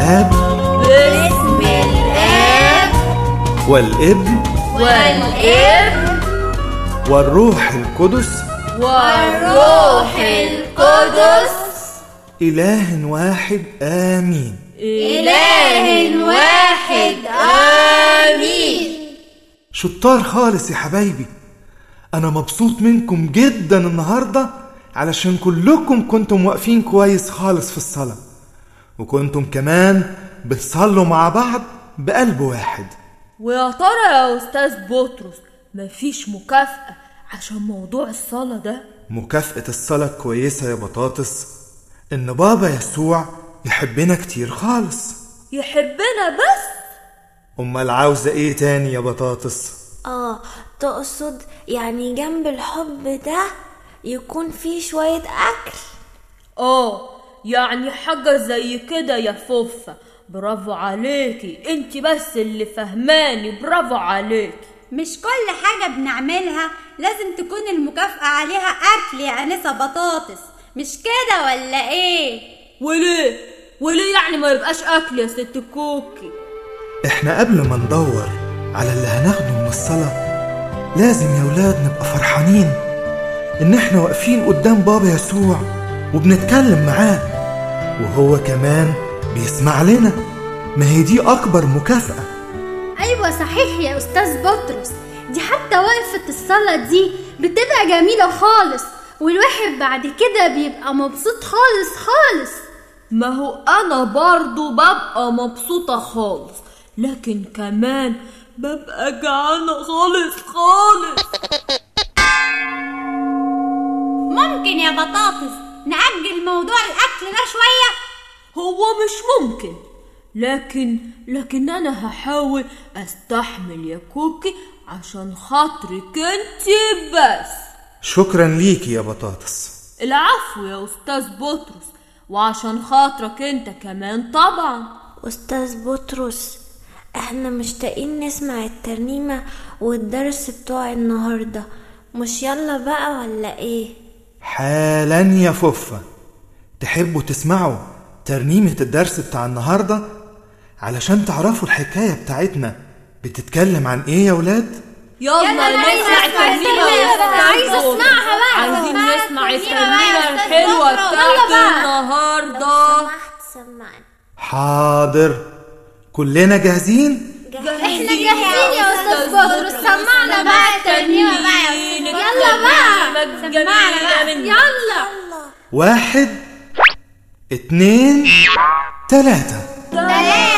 الآب باسم الآب والابن والابن والروح القدس والروح القدس إله واحد آمين إله واحد آمين شطار خالص يا حبايبي أنا مبسوط منكم جدا النهاردة علشان كلكم كنتم واقفين كويس خالص في الصلاة وكنتم كمان بتصلوا مع بعض بقلب واحد ويا ترى يا أستاذ بطرس مفيش مكافأة عشان موضوع الصلاة ده مكافأة الصلاة كويسة يا بطاطس إن بابا يسوع يحبنا كتير خالص يحبنا بس أمال عاوزة إيه تاني يا بطاطس؟ اه تقصد يعني جنب الحب ده يكون فيه شوية أكل اه يعني حاجة زي كده يا فوفة برافو عليكي انت بس اللي فهماني برافو عليكي مش كل حاجة بنعملها لازم تكون المكافأة عليها أكل يا أنسة بطاطس مش كده ولا إيه؟ وليه وليه يعني ما يبقاش اكل يا ست كوكي إحنا قبل ما ندور على اللي هناخده من الصلاة لازم يا ولاد نبقى فرحانين إن إحنا واقفين قدام بابا يسوع وبنتكلم معاه وهو كمان بيسمع لنا ما هي دي أكبر مكافأة أيوة صحيح يا أستاذ بطرس دي حتى وقفة الصلاة دي بتبقى جميلة خالص والواحد بعد كده بيبقى مبسوط خالص خالص ما هو انا برضو ببقى مبسوطة خالص لكن كمان ببقى جعانة خالص خالص ممكن يا بطاطس نأجل موضوع الأكل ده شوية؟ هو مش ممكن لكن لكن انا هحاول استحمل يا كوكي عشان خاطرك انت بس شكرا ليكي يا بطاطس العفو يا استاذ بطرس وعشان خاطرك انت كمان طبعا أستاذ بطرس احنا مشتاقين نسمع الترنيمة والدرس بتوع النهاردة مش يلا بقى ولا ايه حالا يا فوفة تحبوا تسمعوا ترنيمة الدرس بتاع النهاردة علشان تعرفوا الحكاية بتاعتنا بتتكلم عن ايه يا ولاد؟ يلا نسمع الترنيمة يا أستاذ عايزة بطرس. أسمعها بقى. عايزين أسمع نسمع الترنيمة بقى يا الترنيمة أستاذ الحلوة بطرس. بتاعت يلا بقى. النهاردة سمحت سمعني حاضر كلنا جاهزين؟ احنا جاهزين يا أستاذ بطرس سمعنا بقى الترنيمة بقى يا أستاذ يلا بقى سمعنا بقى يلا واحد اتنين تلاتة تلاتة